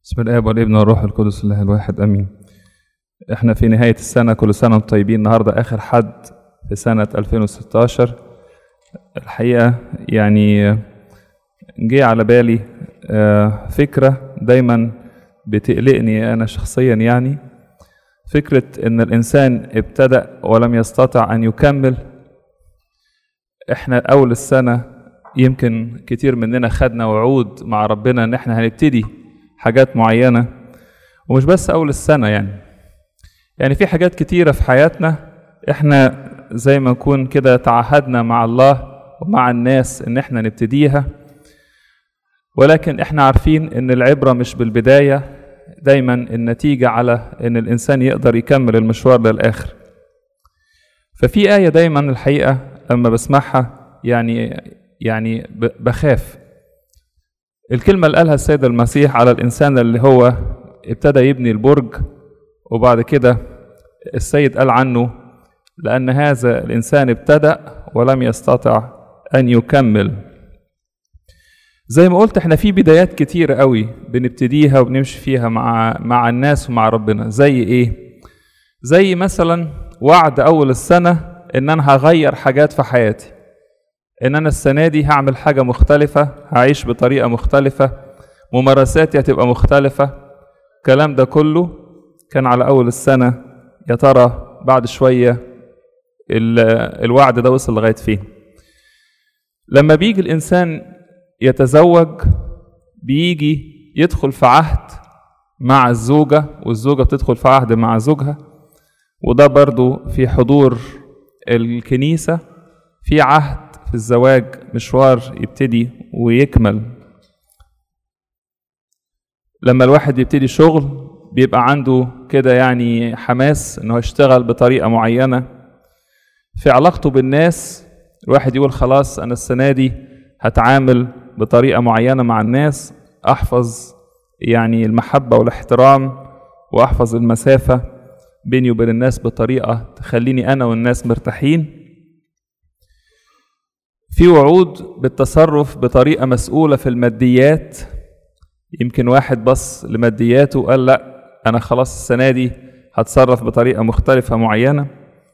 بسم الله والابن والروح القدس الله الواحد امين احنا في نهاية السنة كل سنة وانتم طيبين النهاردة اخر حد في سنة 2016 الحقيقة يعني جه على بالي آه، فكرة دايما بتقلقني انا شخصيا يعني فكرة ان الانسان ابتدأ ولم يستطع ان يكمل احنا اول السنة يمكن كتير مننا خدنا وعود مع ربنا ان احنا هنبتدي حاجات معينة ومش بس أول السنة يعني يعني في حاجات كتيرة في حياتنا احنا زي ما نكون كده تعهدنا مع الله ومع الناس ان احنا نبتديها ولكن احنا عارفين ان العبرة مش بالبداية دايما النتيجة على ان الانسان يقدر يكمل المشوار للآخر ففي آية دايما الحقيقة لما بسمعها يعني يعني ب- بخاف الكلمة اللي قالها السيد المسيح على الإنسان اللي هو ابتدى يبني البرج وبعد كده السيد قال عنه لأن هذا الإنسان ابتدأ ولم يستطع أن يكمل زي ما قلت احنا في بدايات كتير قوي بنبتديها وبنمشي فيها مع مع الناس ومع ربنا زي ايه زي مثلا وعد اول السنه ان انا هغير حاجات في حياتي ان انا السنه دي هعمل حاجه مختلفه هعيش بطريقه مختلفه ممارساتي هتبقى مختلفه الكلام ده كله كان على اول السنه يا ترى بعد شويه ال- الوعد ده وصل لغايه فين لما بيجي الانسان يتزوج بيجي يدخل في عهد مع الزوجه والزوجه بتدخل في عهد مع زوجها وده برضو في حضور الكنيسه في عهد في الزواج مشوار يبتدي ويكمل لما الواحد يبتدي شغل بيبقى عنده كده يعني حماس انه يشتغل بطريقة معينة في علاقته بالناس الواحد يقول خلاص انا السنة دي هتعامل بطريقة معينة مع الناس احفظ يعني المحبة والاحترام واحفظ المسافة بيني وبين الناس بطريقة تخليني انا والناس مرتاحين في وعود بالتصرف بطريقة مسؤولة في الماديات يمكن واحد بص لمادياته وقال لا أنا خلاص السنة دي هتصرف بطريقة مختلفة معينة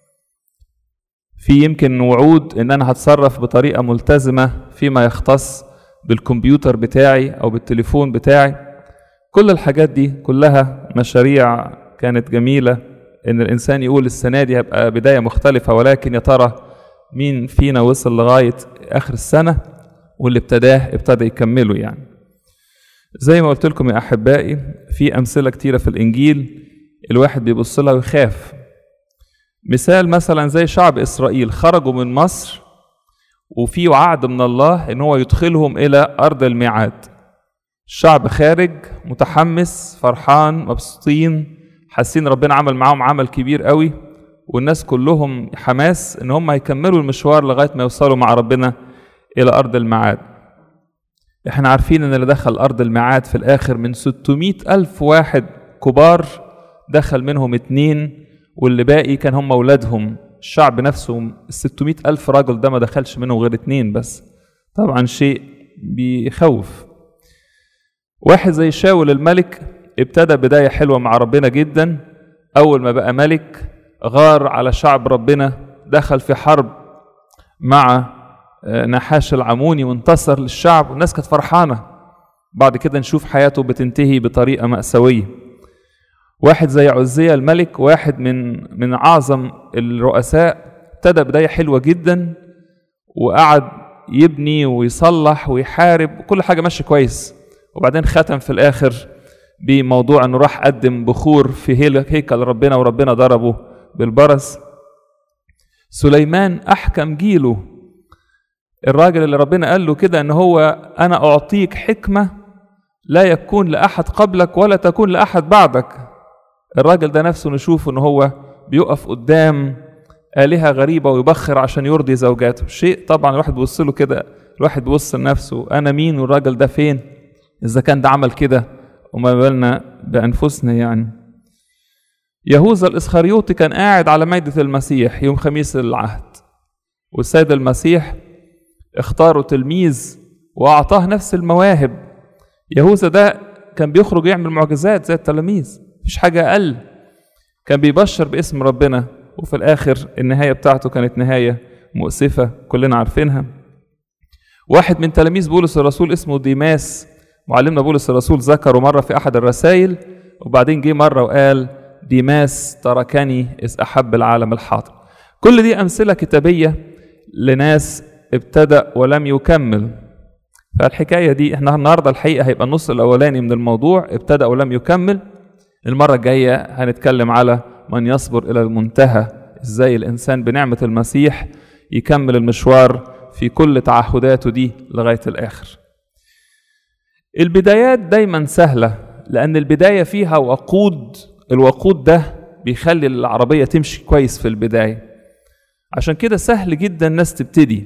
في يمكن وعود إن أنا هتصرف بطريقة ملتزمة فيما يختص بالكمبيوتر بتاعي أو بالتليفون بتاعي كل الحاجات دي كلها مشاريع كانت جميلة إن الإنسان يقول السنة دي هيبقى بداية مختلفة ولكن يا ترى مين فينا وصل لغاية آخر السنة واللي ابتداه ابتدى يكمله يعني زي ما قلت لكم يا أحبائي في أمثلة كتيرة في الإنجيل الواحد بيبص لها ويخاف مثال مثلا زي شعب إسرائيل خرجوا من مصر وفي وعد من الله إن هو يدخلهم إلى أرض الميعاد الشعب خارج متحمس فرحان مبسوطين حاسين ربنا عمل معاهم عمل كبير قوي والناس كلهم حماس ان هم يكملوا المشوار لغايه ما يوصلوا مع ربنا الى ارض الميعاد احنا عارفين ان اللي دخل ارض الميعاد في الاخر من 600 الف واحد كبار دخل منهم اتنين واللي باقي كان هم اولادهم الشعب نفسه ال 600 الف راجل ده ما دخلش منهم غير اتنين بس طبعا شيء بيخوف واحد زي شاول الملك ابتدى بدايه حلوه مع ربنا جدا اول ما بقى ملك غار على شعب ربنا دخل في حرب مع آه، نحاش العموني وانتصر للشعب والناس كانت فرحانة بعد كده نشوف حياته بتنتهي بطريقة مأساوية واحد زي عزية الملك واحد من من أعظم الرؤساء ابتدى بداية حلوة جدا وقعد يبني ويصلح ويحارب كل حاجة ماشية كويس وبعدين ختم في الآخر بموضوع انه راح قدم بخور في هيل- هيكل ربنا وربنا ضربه بالبرص سليمان احكم جيله الراجل اللي ربنا قال له كده ان هو انا اعطيك حكمه لا يكون لاحد قبلك ولا تكون لاحد بعدك الراجل ده نفسه نشوف ان هو بيقف قدام آلهة غريبة ويبخر عشان يرضي زوجاته شيء طبعا الواحد بيبص له كده الواحد بيبص لنفسه أنا مين والراجل ده فين إذا كان ده عمل كده وما بالنا بأنفسنا يعني يهوذا الإسخريوطي كان قاعد على مائدة المسيح يوم خميس العهد والسيد المسيح اختاروا تلميذ وأعطاه نفس المواهب يهوذا ده كان بيخرج يعمل معجزات زي التلاميذ مفيش حاجة أقل كان بيبشر باسم ربنا وفي الآخر النهاية بتاعته كانت نهاية مؤسفة كلنا عارفينها واحد من تلاميذ بولس الرسول اسمه ديماس معلمنا بولس الرسول ذكره مرة في أحد الرسائل وبعدين جه مرة وقال ديماس تركني إذ أحب العالم الحاضر كل دي أمثلة كتابية لناس ابتدأ ولم يكمل فالحكاية دي احنا النهاردة الحقيقة هيبقى النص الأولاني من الموضوع ابتدأ ولم يكمل المرة الجاية هنتكلم على من يصبر إلى المنتهى ازاي الإنسان بنعمة المسيح يكمل المشوار في كل تعهداته دي لغاية الآخر البدايات دايما سهلة لأن البداية فيها وقود الوقود ده بيخلي العربية تمشي كويس في البداية عشان كده سهل جدا الناس تبتدي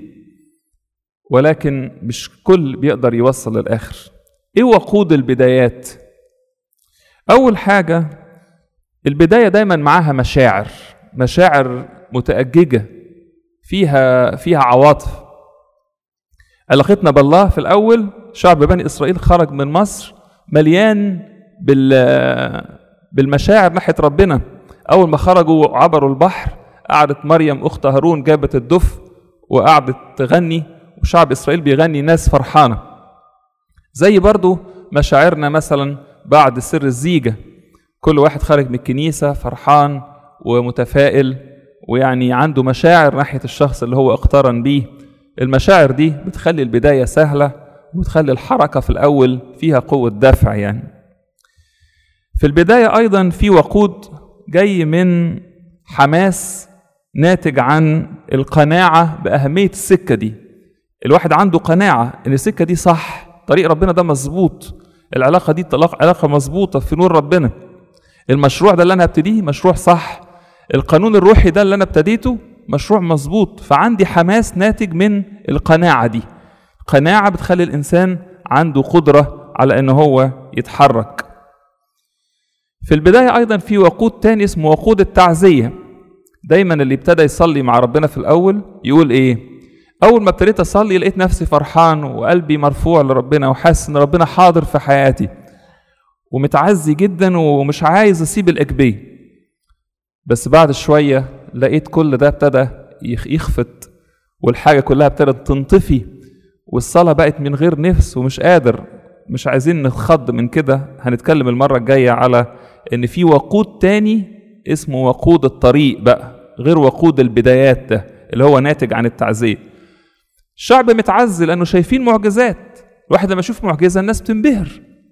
ولكن مش كل بيقدر يوصل للآخر ايه وقود البدايات أول حاجة البداية دايما معاها مشاعر مشاعر متأججة فيها فيها عواطف علاقتنا بالله في الأول شعب بني إسرائيل خرج من مصر مليان بال بالمشاعر ناحية ربنا أول ما خرجوا عبروا البحر قعدت مريم أخت هارون جابت الدف وقعدت تغني وشعب إسرائيل بيغني ناس فرحانة زي برضو مشاعرنا مثلا بعد سر الزيجة كل واحد خارج من الكنيسة فرحان ومتفائل ويعني عنده مشاعر ناحية الشخص اللي هو اقترن بيه المشاعر دي بتخلي البداية سهلة وتخلي الحركة في الأول فيها قوة دفع يعني في البداية أيضا في وقود جاي من حماس ناتج عن القناعة بأهمية السكة دي الواحد عنده قناعة إن السكة دي صح طريق ربنا ده مظبوط العلاقة دي علاقة مظبوطة في نور ربنا المشروع ده اللي أنا هبتديه مشروع صح القانون الروحي ده اللي أنا ابتديته مشروع مظبوط فعندي حماس ناتج من القناعة دي قناعة بتخلي الإنسان عنده قدرة على إن هو يتحرك في البداية أيضا في وقود تاني اسمه وقود التعزية دايما اللي ابتدى يصلي مع ربنا في الأول يقول إيه أول ما ابتديت أصلي لقيت نفسي فرحان وقلبي مرفوع لربنا وحاسس إن ربنا حاضر في حياتي ومتعزي جدا ومش عايز أسيب الإجبية بس بعد شوية لقيت كل ده ابتدى يخفت والحاجة كلها ابتدت تنطفي والصلاة بقت من غير نفس ومش قادر مش عايزين نتخض من كده هنتكلم المرة الجاية على إن في وقود تاني اسمه وقود الطريق بقى غير وقود البدايات ده اللي هو ناتج عن التعزية الشعب متعزي لأنه شايفين معجزات الواحد لما يشوف معجزة الناس بتنبهر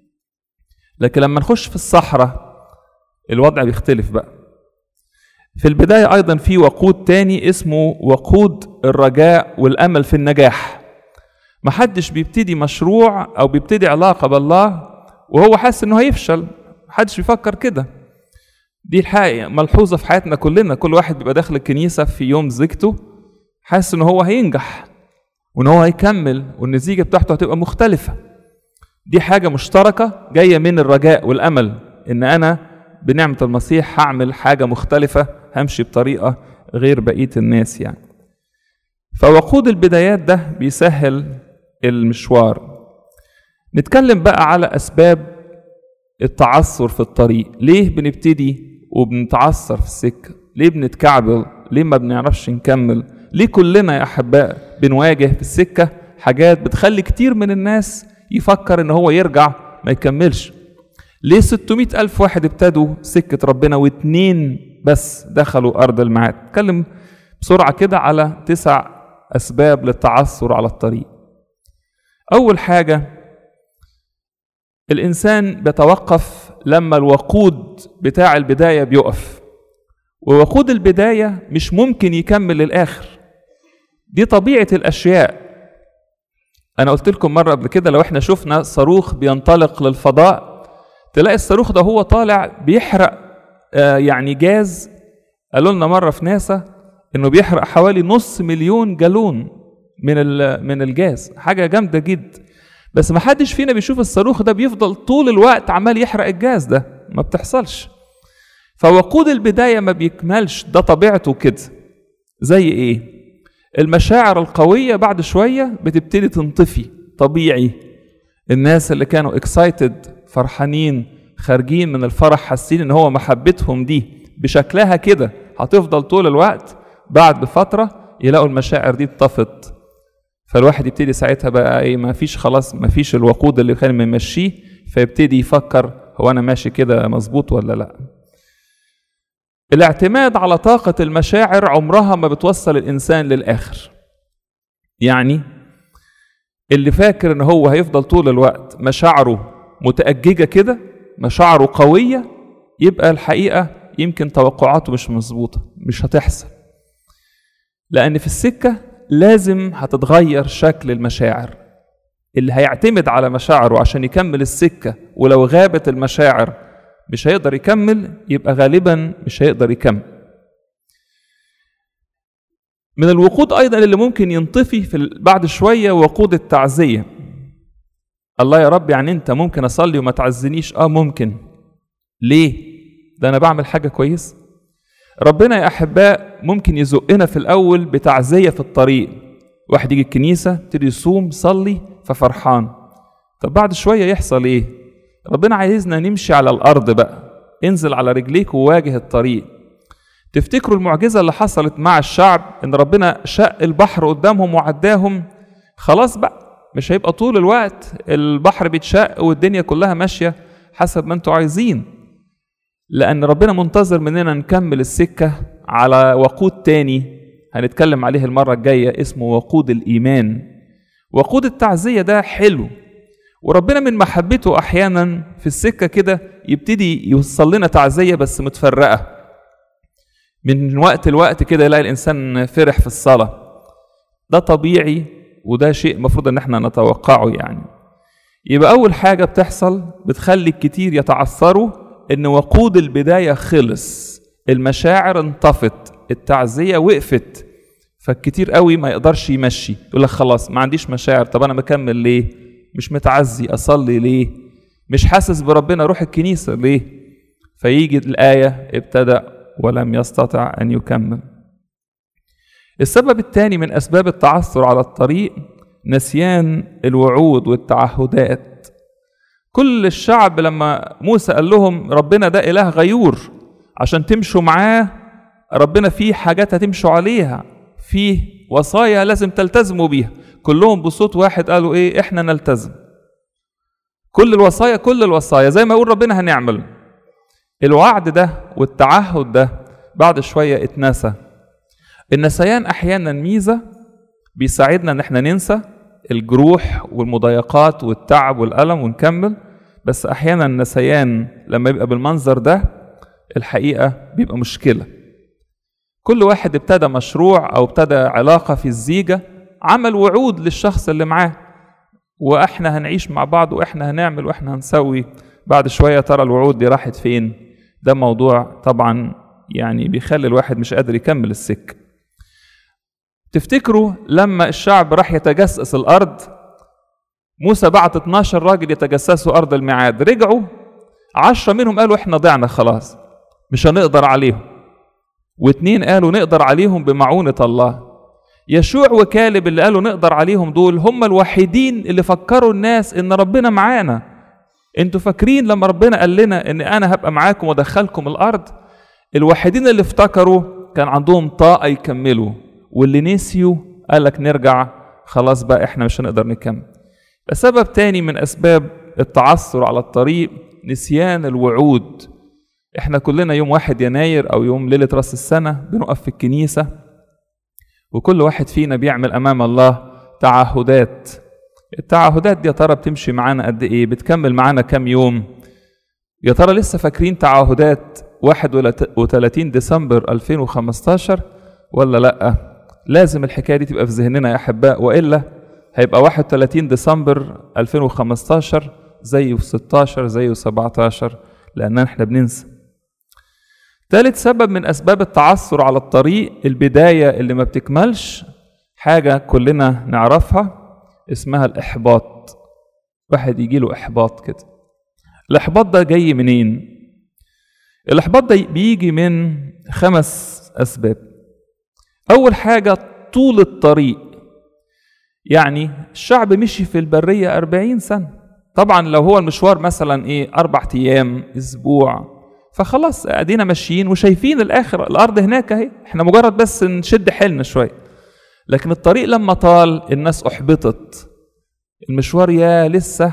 لكن لما نخش في الصحراء الوضع بيختلف بقى في البداية أيضا في وقود تاني اسمه وقود الرجاء والأمل في النجاح محدش بيبتدي مشروع أو بيبتدي علاقة بالله وهو حاسس إنه هيفشل محدش بيفكر كده دي الحقيقة ملحوظة في حياتنا كلنا كل واحد بيبقى داخل الكنيسة في يوم زيجته حاسس إن هو هينجح وإن هو هيكمل والنتيجة بتاعته هتبقى مختلفة دي حاجة مشتركة جاية من الرجاء والأمل إن أنا بنعمة المسيح هعمل حاجة مختلفة همشي بطريقة غير بقية الناس يعني فوقود البدايات ده بيسهل المشوار نتكلم بقى على أسباب التعثر في الطريق ليه بنبتدي وبنتعثر في السكة ليه بنتكعبل ليه ما بنعرفش نكمل ليه كلنا يا أحباء بنواجه في السكة حاجات بتخلي كتير من الناس يفكر إن هو يرجع ما يكملش ليه 600 ألف واحد ابتدوا سكة ربنا واتنين بس دخلوا أرض الميعاد اتكلم بسرعة كده على تسع أسباب للتعثر على الطريق أول حاجة الإنسان بيتوقف لما الوقود بتاع البداية بيقف ووقود البداية مش ممكن يكمل للآخر دي طبيعة الأشياء أنا قلت لكم مرة قبل كده لو إحنا شفنا صاروخ بينطلق للفضاء تلاقي الصاروخ ده هو طالع بيحرق آه يعني جاز قالوا لنا مرة في ناسا إنه بيحرق حوالي نص مليون جالون من من الجاز حاجة جامدة جدا بس ما حدش فينا بيشوف الصاروخ ده بيفضل طول الوقت عمال يحرق الجاز ده ما بتحصلش فوقود البداية ما بيكملش ده طبيعته كده زي ايه المشاعر القوية بعد شوية بتبتدي تنطفي طبيعي الناس اللي كانوا اكسايتد فرحانين خارجين من الفرح حاسين ان هو محبتهم دي بشكلها كده هتفضل طول الوقت بعد بفترة يلاقوا المشاعر دي اتطفت فالواحد يبتدي ساعتها بقى ايه ما فيش خلاص ما فيش الوقود اللي كان ممشيه فيبتدي يفكر هو انا ماشي كده مظبوط ولا لا الاعتماد على طاقة المشاعر عمرها ما بتوصل الإنسان للآخر يعني اللي فاكر إن هو هيفضل طول الوقت مشاعره متأججة كده مشاعره قوية يبقى الحقيقة يمكن توقعاته مش مظبوطة مش هتحصل لأن في السكة لازم هتتغير شكل المشاعر اللي هيعتمد على مشاعره عشان يكمل السكة ولو غابت المشاعر مش هيقدر يكمل يبقى غالبا مش هيقدر يكمل من الوقود ايضا اللي ممكن ينطفي في بعد شويه وقود التعزيه الله يا رب يعني انت ممكن اصلي وما تعزنيش اه ممكن ليه ده انا بعمل حاجه كويس ربنا يا احباء ممكن يزقنا في الاول بتعزيه في الطريق واحد يجي الكنيسه يبتدي يصوم يصلي ففرحان طب بعد شويه يحصل ايه ربنا عايزنا نمشي على الارض بقى انزل على رجليك وواجه الطريق تفتكروا المعجزه اللي حصلت مع الشعب ان ربنا شق البحر قدامهم وعداهم خلاص بقى مش هيبقى طول الوقت البحر بيتشق والدنيا كلها ماشيه حسب ما انتوا عايزين لان ربنا منتظر مننا نكمل السكه على وقود تاني هنتكلم عليه المره الجايه اسمه وقود الايمان وقود التعزيه ده حلو وربنا من محبته احيانا في السكه كده يبتدي يوصل لنا تعزيه بس متفرقه من وقت لوقت كده يلاقي الانسان فرح في الصلاه ده طبيعي وده شيء المفروض ان احنا نتوقعه يعني يبقى اول حاجه بتحصل بتخلي الكتير يتعثروا ان وقود البدايه خلص المشاعر انطفت التعزيه وقفت فالكتير قوي ما يقدرش يمشي يقول لك خلاص ما عنديش مشاعر طب انا مكمل ليه مش متعزي اصلي ليه مش حاسس بربنا اروح الكنيسه ليه فيجي الايه ابتدأ ولم يستطع ان يكمل السبب الثاني من اسباب التعثر على الطريق نسيان الوعود والتعهدات كل الشعب لما موسى قال لهم ربنا ده اله غيور عشان تمشوا معاه ربنا فيه حاجات هتمشوا عليها فيه وصايا لازم تلتزموا بيها كلهم بصوت واحد قالوا ايه احنا نلتزم كل الوصايا كل الوصايا زي ما يقول ربنا هنعمل الوعد ده والتعهد ده بعد شوية اتنسى النسيان أحيانا ميزة بيساعدنا إن احنا ننسى الجروح والمضايقات والتعب والألم ونكمل بس أحيانا النسيان لما يبقى بالمنظر ده الحقيقة بيبقى مشكلة كل واحد ابتدى مشروع أو ابتدى علاقة في الزيجة عمل وعود للشخص اللي معاه واحنا هنعيش مع بعض واحنا هنعمل واحنا هنسوي بعد شويه ترى الوعود دي راحت فين ده موضوع طبعا يعني بيخلي الواحد مش قادر يكمل السكه تفتكروا لما الشعب راح يتجسس الارض موسى بعت 12 راجل يتجسسوا ارض الميعاد رجعوا عشرة منهم قالوا احنا ضعنا خلاص مش هنقدر عليهم واتنين قالوا نقدر عليهم بمعونة الله يشوع وكالب اللي قالوا نقدر عليهم دول هم الوحيدين اللي فكروا الناس ان ربنا معانا انتوا فاكرين لما ربنا قال لنا ان انا هبقى معاكم وادخلكم الارض الوحيدين اللي افتكروا كان عندهم طاقة يكملوا واللي نسيوا قال لك نرجع خلاص بقى احنا مش هنقدر نكمل سبب تاني من اسباب التعثر على الطريق نسيان الوعود احنا كلنا يوم واحد يناير او يوم ليلة راس السنة بنقف في الكنيسة وكل واحد فينا بيعمل امام الله تعهدات التعهدات دي يا ترى بتمشي معانا قد ايه بتكمل معانا كام يوم يا ترى لسه فاكرين تعهدات 31 ديسمبر 2015 ولا لا لازم الحكايه دي تبقى في ذهننا يا احباء والا هيبقى 31 ديسمبر 2015 زيه 16 زيه 17 لان احنا بننسى ثالث سبب من اسباب التعثر على الطريق البدايه اللي ما بتكملش حاجه كلنا نعرفها اسمها الاحباط واحد يجي له احباط كده الاحباط ده جاي منين الاحباط ده بيجي من خمس اسباب اول حاجه طول الطريق يعني الشعب مشي في البريه أربعين سنه طبعا لو هو المشوار مثلا ايه اربع ايام اسبوع فخلاص ادينا ماشيين وشايفين الاخر الارض هناك اهي احنا مجرد بس نشد حيلنا شويه لكن الطريق لما طال الناس احبطت المشوار يا لسه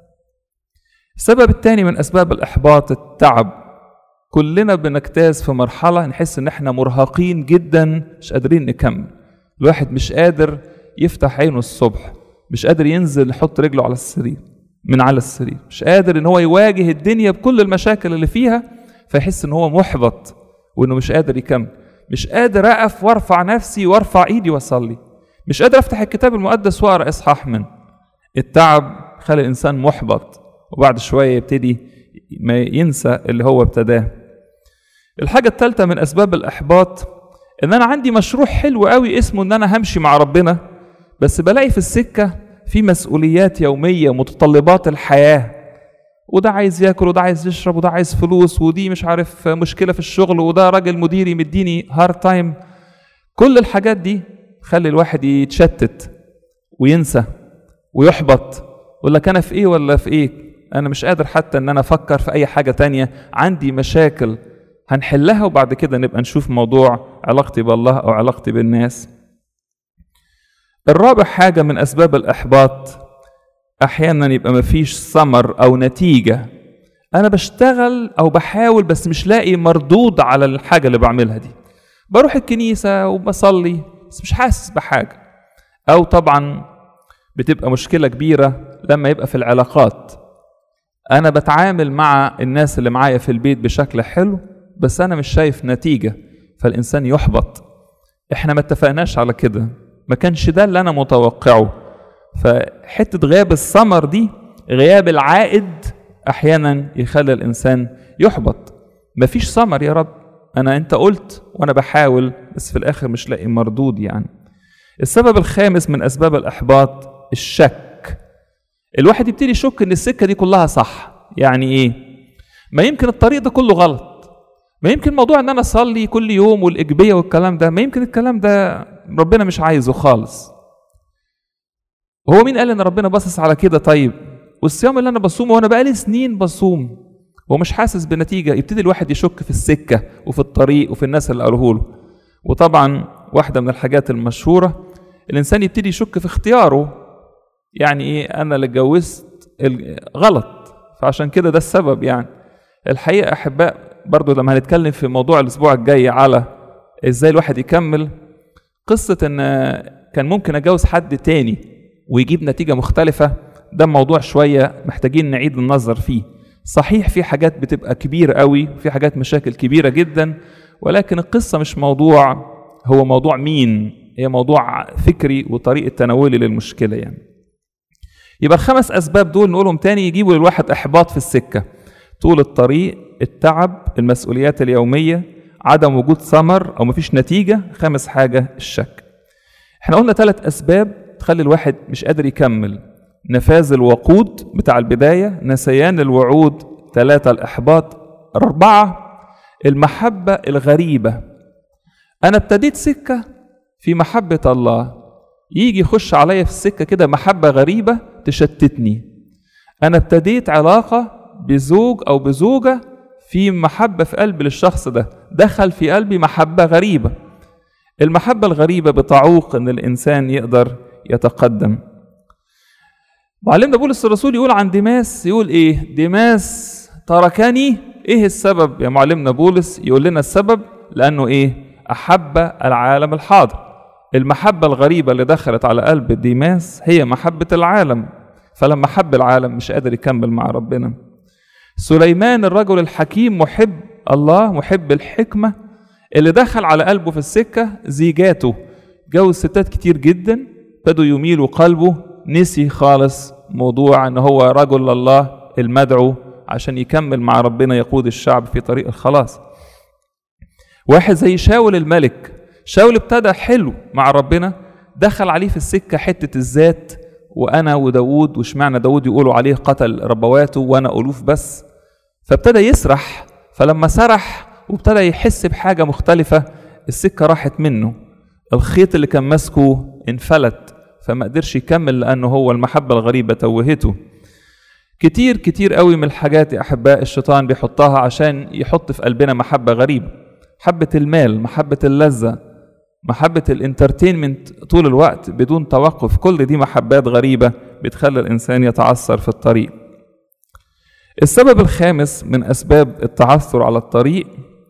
السبب الثاني من اسباب الاحباط التعب كلنا بنجتاز في مرحله نحس ان احنا مرهقين جدا مش قادرين نكمل الواحد مش قادر يفتح عينه الصبح مش قادر ينزل يحط رجله على السرير من على السرير مش قادر ان هو يواجه الدنيا بكل المشاكل اللي فيها فيحس ان هو محبط وانه مش قادر يكمل مش قادر اقف وارفع نفسي وارفع ايدي واصلي مش قادر افتح الكتاب المقدس واقرا اصحاح من التعب خلى الانسان محبط وبعد شويه يبتدي ما ينسى اللي هو ابتداه الحاجه الثالثه من اسباب الاحباط ان انا عندي مشروع حلو قوي اسمه ان انا همشي مع ربنا بس بلاقي في السكه في مسؤوليات يوميه متطلبات الحياه وده عايز ياكل وده عايز يشرب وده عايز فلوس ودي مش عارف مشكله في الشغل وده راجل مديري مديني هارد تايم كل الحاجات دي تخلي الواحد يتشتت وينسى ويحبط يقول لك انا في ايه ولا في ايه انا مش قادر حتى ان انا افكر في اي حاجه تانية عندي مشاكل هنحلها وبعد كده نبقى نشوف موضوع علاقتي بالله او علاقتي بالناس الرابع حاجه من اسباب الاحباط احيانا يبقى مفيش ثمر او نتيجه انا بشتغل او بحاول بس مش لاقي مردود على الحاجه اللي بعملها دي بروح الكنيسه وبصلي بس مش حاسس بحاجه او طبعا بتبقى مشكله كبيره لما يبقى في العلاقات انا بتعامل مع الناس اللي معايا في البيت بشكل حلو بس انا مش شايف نتيجه فالانسان يحبط احنا ما اتفقناش على كده ما كانش ده اللي انا متوقعه فحته غياب الثمر دي غياب العائد احيانا يخلي الانسان يحبط مفيش ثمر يا رب انا انت قلت وانا بحاول بس في الاخر مش لاقي مردود يعني السبب الخامس من اسباب الاحباط الشك الواحد يبتدي يشك ان السكه دي كلها صح يعني ايه ما يمكن الطريق ده كله غلط ما يمكن موضوع ان انا اصلي كل يوم والايجابيه والكلام ده ما يمكن الكلام ده ربنا مش عايزه خالص وهو مين قال ان ربنا باصص على كده طيب والصيام اللي انا بصومه وانا بقالي سنين بصوم ومش حاسس بنتيجه يبتدي الواحد يشك في السكه وفي الطريق وفي الناس اللي قالوه له وطبعا واحده من الحاجات المشهوره الانسان يبتدي يشك في اختياره يعني ايه انا اللي اتجوزت غلط فعشان كده ده السبب يعني الحقيقه احباء برضو لما هنتكلم في موضوع الاسبوع الجاي على ازاي الواحد يكمل قصه ان كان ممكن اتجوز حد تاني ويجيب نتيجه مختلفه ده موضوع شويه محتاجين نعيد النظر فيه صحيح في حاجات بتبقى كبيره قوي في حاجات مشاكل كبيره جدا ولكن القصه مش موضوع هو موضوع مين هي موضوع فكري وطريقه تناولي للمشكله يعني يبقى الخمس اسباب دول نقولهم تاني يجيبوا للواحد احباط في السكه طول الطريق التعب المسؤوليات اليوميه عدم وجود ثمر او مفيش نتيجه خامس حاجه الشك احنا قلنا ثلاث اسباب تخلي الواحد مش قادر يكمل نفاذ الوقود بتاع البدايه نسيان الوعود ثلاثه الاحباط اربعه المحبه الغريبه انا ابتديت سكه في محبه الله يجي يخش عليا في السكه كده محبه غريبه تشتتني انا ابتديت علاقه بزوج او بزوجه في محبه في قلبي للشخص ده دخل في قلبي محبه غريبه المحبه الغريبه بتعوق ان الانسان يقدر يتقدم معلمنا بولس الرسول يقول عن ديماس يقول ايه ديماس تركني ايه السبب يا معلمنا بولس يقول لنا السبب لانه ايه احب العالم الحاضر المحبه الغريبه اللي دخلت على قلب ديماس هي محبه العالم فلما حب العالم مش قادر يكمل مع ربنا سليمان الرجل الحكيم محب الله محب الحكمه اللي دخل على قلبه في السكه زيجاته جوز ستات كتير جدا بدوا يميلوا قلبه نسي خالص موضوع ان هو رجل الله المدعو عشان يكمل مع ربنا يقود الشعب في طريق الخلاص واحد زي شاول الملك شاول ابتدى حلو مع ربنا دخل عليه في السكة حتة الذات وأنا وداود وشمعنا داود يقولوا عليه قتل ربواته وأنا ألوف بس فابتدى يسرح فلما سرح وابتدى يحس بحاجة مختلفة السكة راحت منه الخيط اللي كان ماسكه انفلت فما قدرش يكمل لأنه هو المحبة الغريبة توهته كتير كتير قوي من الحاجات يا احباء الشيطان بيحطها عشان يحط في قلبنا محبه غريبه محبه المال محبه اللذه محبه الانترتينمنت طول الوقت بدون توقف كل دي محبات غريبه بتخلي الانسان يتعثر في الطريق السبب الخامس من اسباب التعثر على الطريق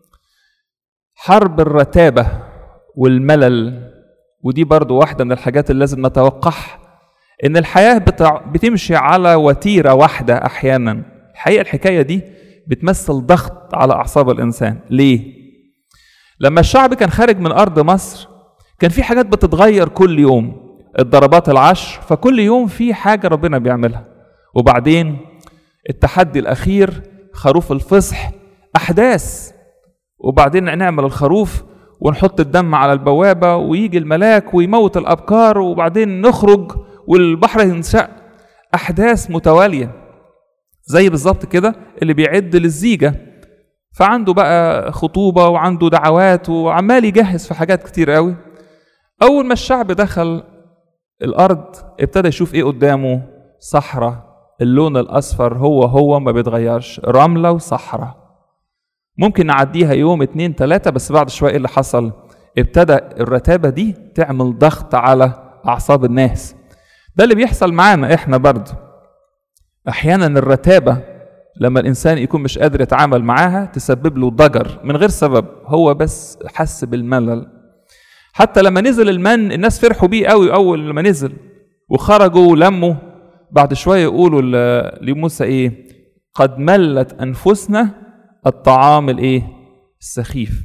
حرب الرتابه والملل ودي برضو واحده من الحاجات اللي لازم نتوقعها ان الحياه بتع... بتمشي على وتيره واحده احيانا الحقيقه الحكايه دي بتمثل ضغط على اعصاب الانسان ليه لما الشعب كان خارج من ارض مصر كان في حاجات بتتغير كل يوم الضربات العشر فكل يوم في حاجه ربنا بيعملها وبعدين التحدي الاخير خروف الفصح احداث وبعدين نعمل الخروف ونحط الدم على البوابه ويجي الملاك ويموت الابكار وبعدين نخرج والبحر ينشق احداث متواليه زي بالظبط كده اللي بيعد للزيجه فعنده بقى خطوبه وعنده دعوات وعمال يجهز في حاجات كتير قوي اول ما الشعب دخل الارض ابتدى يشوف ايه قدامه صحراء اللون الاصفر هو هو ما بيتغيرش رمله وصحراء ممكن نعديها يوم اتنين تلاتة بس بعد شوية ايه اللي حصل ابتدى الرتابة دي تعمل ضغط على أعصاب الناس ده اللي بيحصل معانا احنا برضه أحيانا الرتابة لما الإنسان يكون مش قادر يتعامل معاها تسبب له ضجر من غير سبب هو بس حس بالملل حتى لما نزل المن الناس فرحوا بيه قوي أول لما نزل وخرجوا ولموا بعد شوية يقولوا لموسى إيه قد ملت أنفسنا الطعام الايه السخيف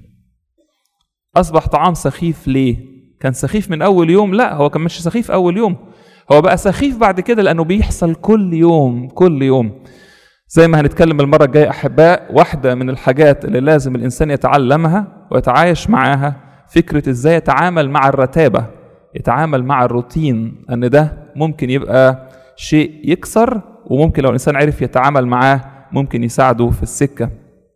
اصبح طعام سخيف ليه كان سخيف من اول يوم لا هو كان مش سخيف اول يوم هو بقى سخيف بعد كده لانه بيحصل كل يوم كل يوم زي ما هنتكلم المرة الجاية أحباء واحدة من الحاجات اللي لازم الإنسان يتعلمها ويتعايش معاها فكرة إزاي يتعامل مع الرتابة يتعامل مع الروتين أن ده ممكن يبقى شيء يكسر وممكن لو الإنسان عرف يتعامل معاه ممكن يساعده في السكة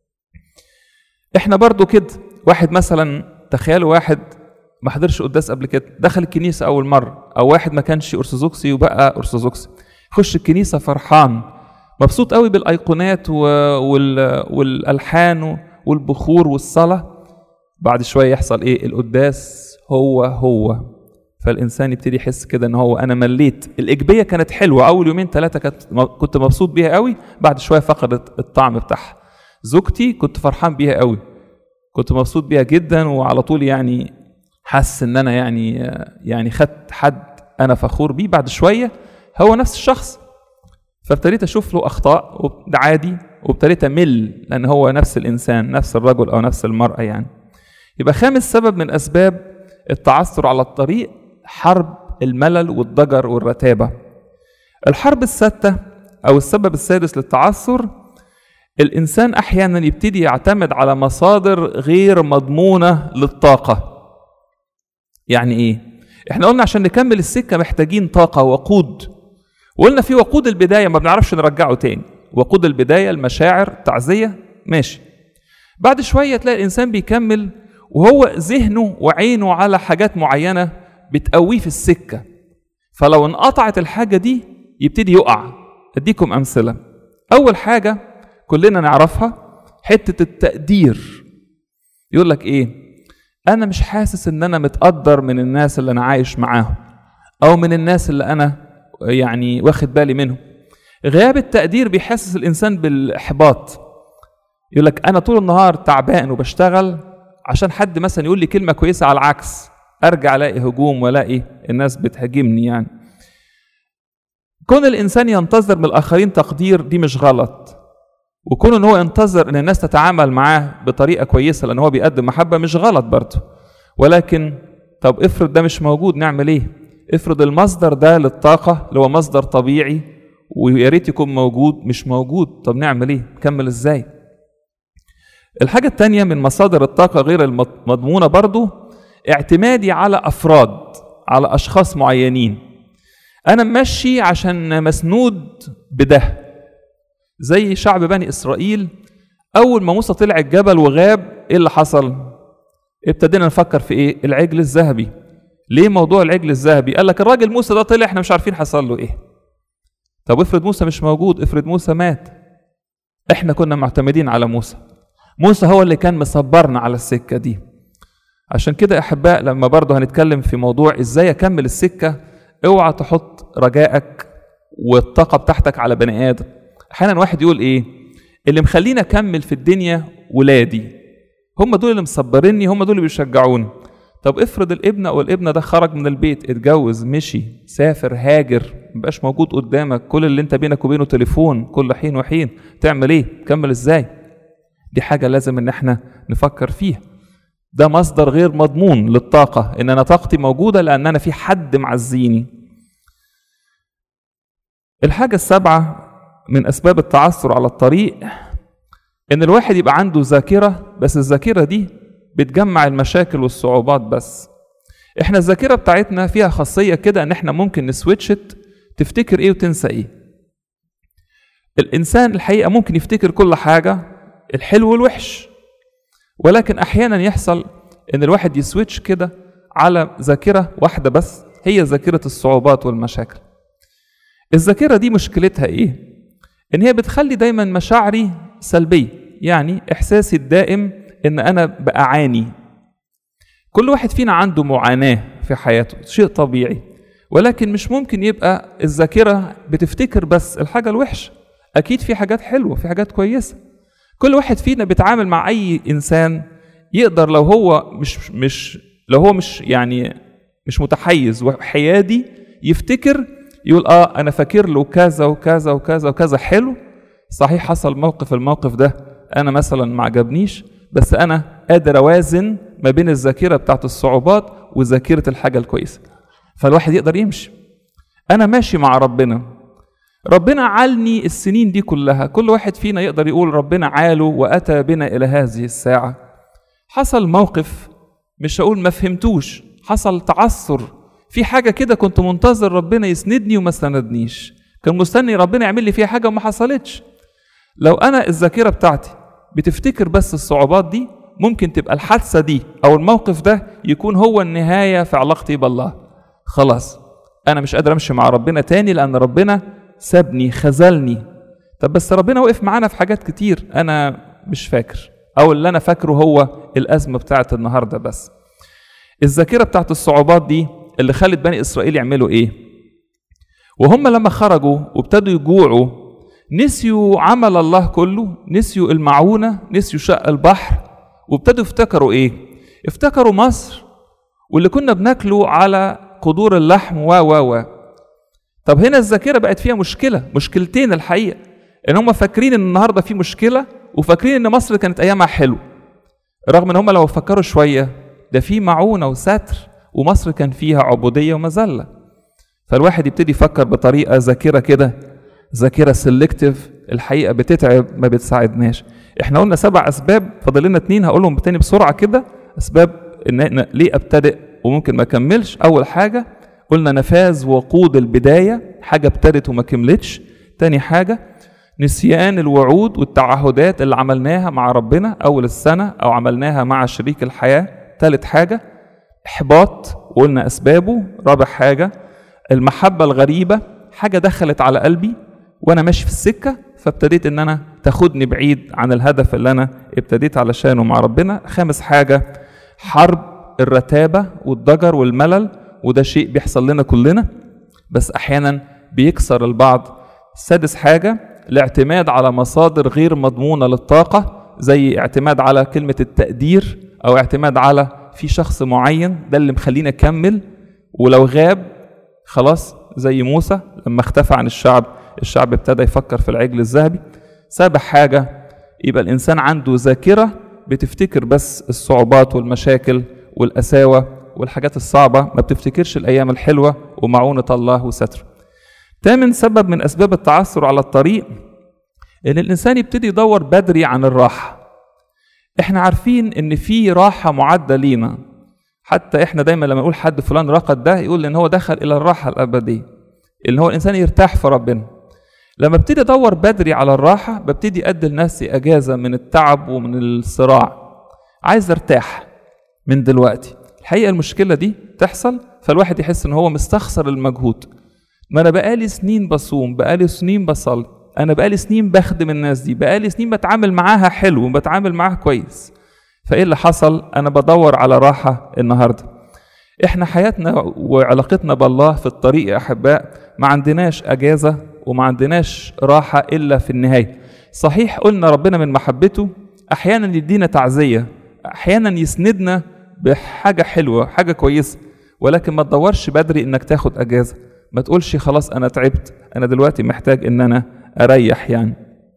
احنا برضو كده واحد مثلا تخيلوا واحد ما حضرش قداس قبل كده دخل الكنيسة أول مرة أو واحد ما كانش أرثوذكسي وبقى أرثوذكسي يخش الكنيسة فرحان مبسوط قوي بالأيقونات وال... والألحان والبخور والصلاة بعد شوية يحصل إيه القداس هو هو فالإنسان يبتدي يحس كده إن هو أنا مليت الإيجابية كانت حلوة أول يومين ثلاثة كانت كنت مبسوط بيها قوي بعد شوية فقدت الطعم بتاعها زوجتي كنت فرحان بيها قوي كنت مبسوط بيها جدا وعلى طول يعني حاسس ان انا يعني يعني خدت حد انا فخور بيه بعد شويه هو نفس الشخص فابتديت اشوف له اخطاء وده عادي وابتديت امل لان هو نفس الانسان نفس الرجل او نفس المراه يعني يبقى خامس سبب من اسباب التعثر على الطريق حرب الملل والضجر والرتابه الحرب السادسه او السبب السادس للتعثر الإنسان أحيانا يبتدي يعتمد على مصادر غير مضمونة للطاقة يعني إيه؟ إحنا قلنا عشان نكمل السكة محتاجين طاقة وقود وقلنا في وقود البداية ما بنعرفش نرجعه تاني وقود البداية المشاعر تعزية ماشي بعد شوية تلاقي الإنسان بيكمل وهو ذهنه وعينه على حاجات معينة بتقويه في السكة فلو انقطعت الحاجة دي يبتدي يقع أديكم أمثلة أول حاجة كلنا نعرفها حتة التقدير يقول لك ايه انا مش حاسس ان انا متقدر من الناس اللي انا عايش معاهم او من الناس اللي انا يعني واخد بالي منهم غياب التقدير بيحسس الانسان بالاحباط يقول لك انا طول النهار تعبان وبشتغل عشان حد مثلا يقول لي كلمه كويسه على العكس ارجع الاقي هجوم والاقي الناس بتهاجمني يعني كون الانسان ينتظر من الاخرين تقدير دي مش غلط وكون ان هو ينتظر ان الناس تتعامل معاه بطريقه كويسه لان هو بيقدم محبه مش غلط برضه ولكن طب افرض ده مش موجود نعمل ايه افرض المصدر ده للطاقه اللي هو مصدر طبيعي ويا ريت يكون موجود مش موجود طب نعمل ايه نكمل ازاي الحاجة التانية من مصادر الطاقة غير المضمونة برضو اعتمادي على أفراد على أشخاص معينين أنا ماشي عشان مسنود بده زي شعب بني إسرائيل أول ما موسى طلع الجبل وغاب إيه اللي حصل؟ ابتدينا نفكر في إيه؟ العجل الذهبي ليه موضوع العجل الذهبي؟ قال لك الراجل موسى ده طلع إحنا مش عارفين حصل له إيه طب افرض موسى مش موجود افرض موسى مات احنا كنا معتمدين على موسى موسى هو اللي كان مصبرنا على السكة دي عشان كده يا احباء لما برضه هنتكلم في موضوع ازاي اكمل السكة اوعى تحط رجائك والطاقة بتاعتك على بني ادم احيانا واحد يقول ايه اللي مخليني اكمل في الدنيا ولادي هم دول اللي مصبريني هم دول اللي بيشجعوني طب افرض الابن او الابنه ده خرج من البيت اتجوز مشي سافر هاجر مبقاش موجود قدامك كل اللي انت بينك وبينه تليفون كل حين وحين تعمل ايه تكمل ازاي دي حاجه لازم ان احنا نفكر فيها ده مصدر غير مضمون للطاقه ان انا طاقتي موجوده لان انا في حد معزيني الحاجه السابعه من اسباب التعثر على الطريق ان الواحد يبقى عنده ذاكره بس الذاكره دي بتجمع المشاكل والصعوبات بس احنا الذاكره بتاعتنا فيها خاصيه كده ان احنا ممكن نسويتشت تفتكر ايه وتنسى ايه الانسان الحقيقه ممكن يفتكر كل حاجه الحلو والوحش ولكن احيانا يحصل ان الواحد يسويتش كده على ذاكره واحده بس هي ذاكره الصعوبات والمشاكل الذاكره دي مشكلتها ايه ان هي بتخلي دايما مشاعري سلبيه يعني احساسي الدائم ان انا بعاني كل واحد فينا عنده معاناه في حياته شيء طبيعي ولكن مش ممكن يبقى الذاكره بتفتكر بس الحاجه الوحشه اكيد في حاجات حلوه في حاجات كويسه كل واحد فينا بيتعامل مع اي انسان يقدر لو هو مش مش لو هو مش يعني مش متحيز وحيادي يفتكر يقول اه انا فاكر له كذا وكذا وكذا وكذا حلو صحيح حصل موقف الموقف ده انا مثلا ما عجبنيش بس انا قادر اوازن ما بين الذاكره بتاعت الصعوبات وذاكره الحاجه الكويسه فالواحد يقدر يمشي انا ماشي مع ربنا ربنا عالني السنين دي كلها كل واحد فينا يقدر يقول ربنا عاله واتى بنا الى هذه الساعه حصل موقف مش هقول ما فهمتوش حصل تعثر في حاجه كده كنت منتظر ربنا يسندني وما سندنيش كان مستني ربنا يعمل لي فيها حاجه وما حصلتش لو انا الذاكره بتاعتي بتفتكر بس الصعوبات دي ممكن تبقى الحادثه دي او الموقف ده يكون هو النهايه في علاقتي بالله خلاص انا مش قادر امشي مع ربنا تاني لان ربنا سابني خذلني طب بس ربنا وقف معانا في حاجات كتير انا مش فاكر او اللي انا فاكره هو الازمه بتاعت النهارده بس الذاكره بتاعت الصعوبات دي اللي خلت بني اسرائيل يعملوا ايه وهم لما خرجوا وابتدوا يجوعوا نسيوا عمل الله كله نسيوا المعونة نسيوا شق البحر وابتدوا يفتكروا ايه افتكروا مصر واللي كنا بناكله على قدور اللحم و و و طب هنا الذاكرة بقت فيها مشكلة مشكلتين الحقيقة ان هم فاكرين ان النهاردة في مشكلة وفاكرين ان مصر كانت ايامها حلو رغم ان هم لو فكروا شوية ده في معونة وستر ومصر كان فيها عبودية ومذلة فالواحد يبتدي يفكر بطريقة ذاكرة كده ذاكره سيلكتيف الحقيقه بتتعب ما بتساعدناش احنا قلنا سبع اسباب فاضل لنا اتنين هقولهم تاني بسرعه كده اسباب ان إن ليه ابتدئ وممكن ما اكملش اول حاجه قلنا نفاذ وقود البدايه حاجه ابتدت وما كملتش تاني حاجه نسيان الوعود والتعهدات اللي عملناها مع ربنا اول السنه او عملناها مع شريك الحياه تالت حاجه احباط وقلنا اسبابه رابع حاجه المحبه الغريبه حاجه دخلت على قلبي وانا ماشي في السكه فابتديت ان انا تاخدني بعيد عن الهدف اللي انا ابتديت علشانه مع ربنا خامس حاجه حرب الرتابه والضجر والملل وده شيء بيحصل لنا كلنا بس احيانا بيكسر البعض سادس حاجه الاعتماد على مصادر غير مضمونه للطاقه زي اعتماد على كلمه التقدير او اعتماد على في شخص معين ده اللي مخليني اكمل ولو غاب خلاص زي موسى لما اختفى عن الشعب الشعب ابتدى يفكر في العجل الذهبي سابع حاجة يبقى الإنسان عنده ذاكرة بتفتكر بس الصعوبات والمشاكل والقساوة والحاجات الصعبة ما بتفتكرش الأيام الحلوة ومعونة الله وستره تامن سبب من أسباب التعثر على الطريق إن الإنسان يبتدي يدور بدري عن الراحة إحنا عارفين إن في راحة معدة لينا حتى إحنا دايما لما نقول حد فلان رقد ده يقول إن هو دخل إلى الراحة الأبدية اللي هو الإنسان يرتاح في ربنا لما ابتدي ادور بدري على الراحه ببتدي ادي لنفسي اجازه من التعب ومن الصراع عايز ارتاح من دلوقتي الحقيقه المشكله دي تحصل فالواحد يحس ان هو مستخسر المجهود ما انا بقالي سنين بصوم بقالي سنين بصلي انا بقالي سنين بخدم الناس دي بقالي سنين بتعامل معاها حلو وبتعامل معاها كويس فايه اللي حصل انا بدور على راحه النهارده احنا حياتنا وعلاقتنا بالله في الطريق يا احباء ما عندناش اجازه وما عندناش راحه الا في النهايه صحيح قلنا ربنا من محبته احيانا يدينا تعزيه احيانا يسندنا بحاجه حلوه حاجه كويسه ولكن ما تدورش بدري انك تاخد اجازه ما تقولش خلاص انا تعبت انا دلوقتي محتاج ان انا اريح يعني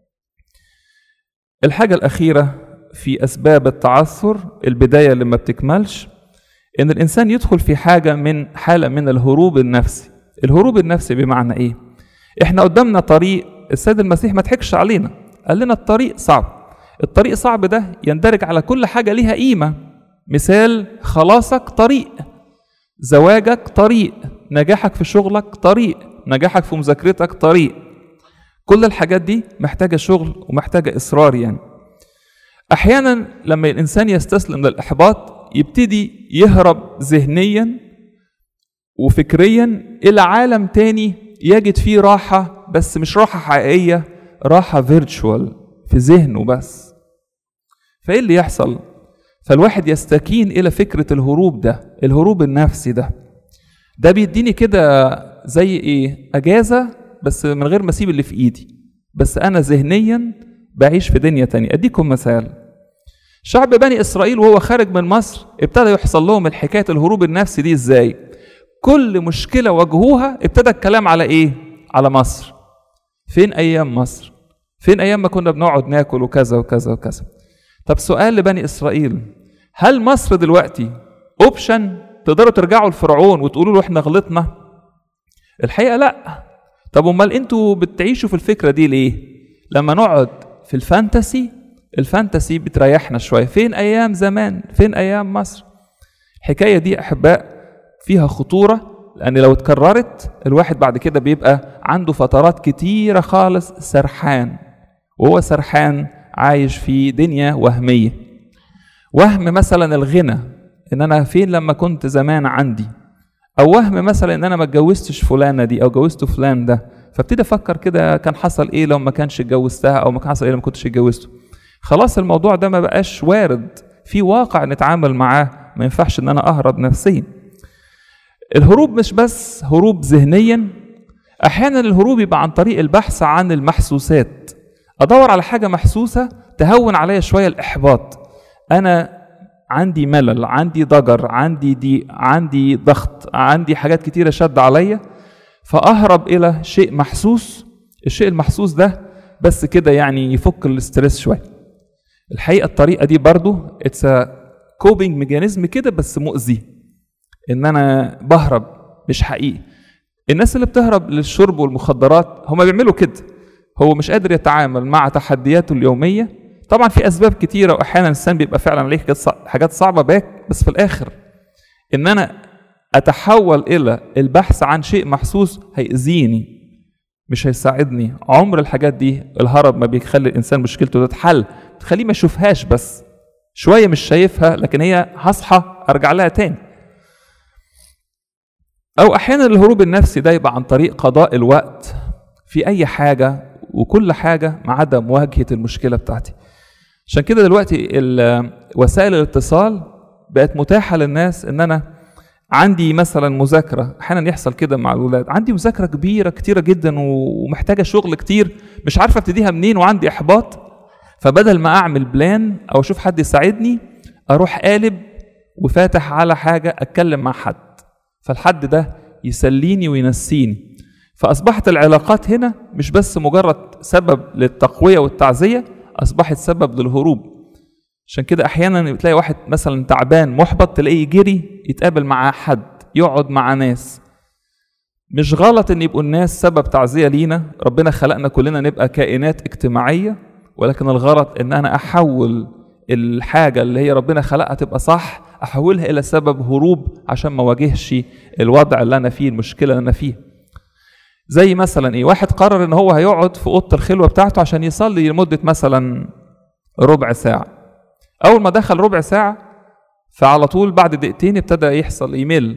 الحاجه الاخيره في اسباب التعثر البدايه اللي ما بتكملش ان الانسان يدخل في حاجه من حاله من الهروب النفسي الهروب النفسي بمعنى ايه احنا قدامنا طريق السيد المسيح ما ضحكش علينا قال لنا الطريق صعب الطريق صعب ده يندرج على كل حاجه ليها قيمه مثال خلاصك طريق زواجك طريق نجاحك في شغلك طريق نجاحك في مذاكرتك طريق كل الحاجات دي محتاجه شغل ومحتاجه اصرار يعني احيانا لما الانسان يستسلم للاحباط يبتدي يهرب ذهنيا وفكريا الى عالم تاني يجد فيه راحه بس مش راحه حقيقيه راحه فيرتشوال في ذهنه بس فايه اللي يحصل فالواحد يستكين الى فكره الهروب ده الهروب النفسي ده ده بيديني كده زي ايه اجازه بس من غير ما اسيب اللي في ايدي بس انا ذهنيا بعيش في دنيا تانية اديكم مثال شعب بني اسرائيل وهو خارج من مصر ابتدى يحصل لهم الحكايه الهروب النفسي دي ازاي كل مشكله واجهوها ابتدى الكلام على ايه على مصر فين ايام مصر فين ايام ما كنا بنقعد ناكل وكذا وكذا وكذا طب سؤال لبني اسرائيل هل مصر دلوقتي اوبشن تقدروا ترجعوا لفرعون وتقولوا له احنا غلطنا الحقيقه لا طب امال انتوا بتعيشوا في الفكره دي ليه لما نقعد في الفانتسي الفانتسي بتريحنا شويه فين ايام زمان فين ايام مصر الحكايه دي احباء فيها خطوره لان لو اتكررت الواحد بعد كده بيبقى عنده فترات كتيره خالص سرحان وهو سرحان عايش في دنيا وهميه وهم مثلا الغنى ان انا فين لما كنت زمان عندي او وهم مثلا ان انا ما اتجوزتش فلانه دي او جوزت فلان ده فابتدي افكر كده كان حصل ايه لو ما كانش اتجوزتها او ما كان حصل ايه لو ما كنتش اتجوزته خلاص الموضوع ده ما بقاش وارد في واقع نتعامل معاه ما ينفعش ان انا اهرب نفسيا الهروب مش بس هروب ذهنيا احيانا الهروب يبقى عن طريق البحث عن المحسوسات ادور على حاجه محسوسه تهون عليا شويه الاحباط انا عندي ملل عندي ضجر عندي ضيق عندي ضغط عندي حاجات كتيره شد عليا فاهرب الى شيء محسوس الشيء المحسوس ده بس كده يعني يفك الاسترس شويه الحقيقه الطريقه دي برضو اتس كوبينج ميكانيزم كده بس مؤذي ان انا بهرب مش حقيقي الناس اللي بتهرب للشرب والمخدرات هم بيعملوا كده هو مش قادر يتعامل مع تحدياته اليوميه طبعا في اسباب كتيره واحيانا الانسان بيبقى فعلا عليه حاجات صعبه باك بس في الاخر ان انا اتحول الى البحث عن شيء محسوس هيأذيني مش هيساعدني عمر الحاجات دي الهرب ما بيخلي الانسان مشكلته تتحل تخليه ما يشوفهاش بس شويه مش شايفها لكن هي هصحى ارجع لها تاني او احيانا الهروب النفسي ده يبقى عن طريق قضاء الوقت في اي حاجه وكل حاجه ما عدا مواجهه المشكله بتاعتي عشان كده دلوقتي وسائل الاتصال بقت متاحه للناس ان انا عندي مثلا مذاكره احيانا يحصل كده مع الاولاد عندي مذاكره كبيره كتيره جدا ومحتاجه شغل كتير مش عارفه ابتديها منين وعندي احباط فبدل ما اعمل بلان او اشوف حد يساعدني اروح قالب وفاتح على حاجه اتكلم مع حد فالحد ده يسليني وينسيني فاصبحت العلاقات هنا مش بس مجرد سبب للتقويه والتعزيه اصبحت سبب للهروب عشان كده احيانا بتلاقي واحد مثلا تعبان محبط تلاقيه يجري يتقابل مع حد يقعد مع ناس مش غلط ان يبقوا الناس سبب تعزيه لينا ربنا خلقنا كلنا نبقى كائنات اجتماعيه ولكن الغرض ان انا احول الحاجه اللي هي ربنا خلقها تبقى صح احولها الى سبب هروب عشان ما واجهش الوضع اللي انا فيه المشكله اللي انا فيه زي مثلا ايه واحد قرر ان هو هيقعد في اوضه الخلوه بتاعته عشان يصلي لمده مثلا ربع ساعه اول ما دخل ربع ساعه فعلى طول بعد دقيقتين ابتدى يحصل يمل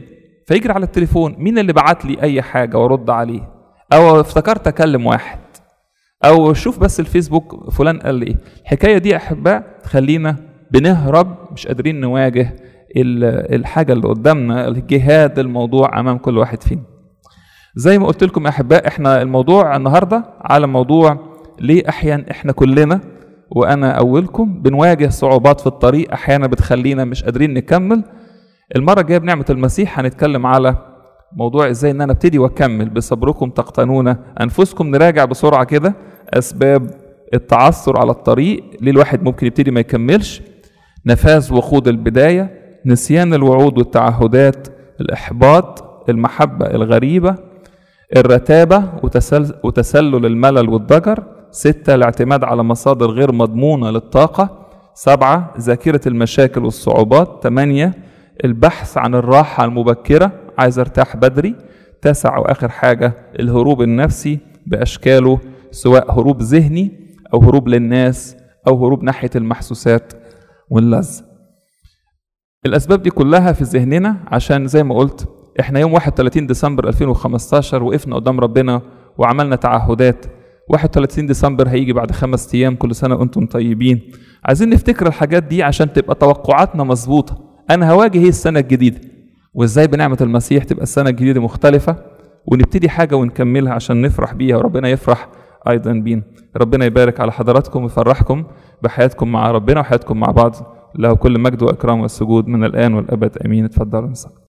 فيجري على التليفون مين اللي بعت لي اي حاجه وارد عليه او افتكرت اكلم واحد او شوف بس الفيسبوك فلان قال لي ايه الحكايه دي يا احباء تخلينا بنهرب مش قادرين نواجه ال- الحاجه اللي قدامنا الجهاد الموضوع امام كل واحد فينا زي ما قلت لكم يا احباء احنا الموضوع النهارده على موضوع ليه احيانا احنا كلنا وانا اولكم بنواجه صعوبات في الطريق احيانا بتخلينا مش قادرين نكمل المره الجايه بنعمه المسيح هنتكلم على موضوع ازاي ان انا ابتدي واكمل بصبركم تقتنون انفسكم نراجع بسرعه كده اسباب التعثر على الطريق ليه الواحد ممكن يبتدي ما يكملش نفاذ وقود البدايه نسيان الوعود والتعهدات الاحباط المحبه الغريبه الرتابه وتسل وتسلل الملل والضجر ستة الاعتماد على مصادر غير مضمونة للطاقة سبعة ذاكرة المشاكل والصعوبات ثمانية البحث عن الراحة المبكرة عايز ارتاح بدري تسعة وآخر حاجة الهروب النفسي بأشكاله سواء هروب ذهني أو هروب للناس أو هروب ناحية المحسوسات واللذة الأسباب دي كلها في ذهننا عشان زي ما قلت احنا يوم 31 ديسمبر 2015 وقفنا قدام ربنا وعملنا تعهدات 31 ديسمبر هيجي بعد خمس ايام كل سنه وانتم طيبين عايزين نفتكر الحاجات دي عشان تبقى توقعاتنا مظبوطه انا هواجه ايه السنه الجديده وازاي بنعمه المسيح تبقى السنه الجديده مختلفه ونبتدي حاجه ونكملها عشان نفرح بيها وربنا يفرح ايضا بينا ربنا يبارك على حضراتكم ويفرحكم بحياتكم مع ربنا وحياتكم مع بعض له كل مجد واكرام والسجود من الان والابد امين اتفضلوا نصلي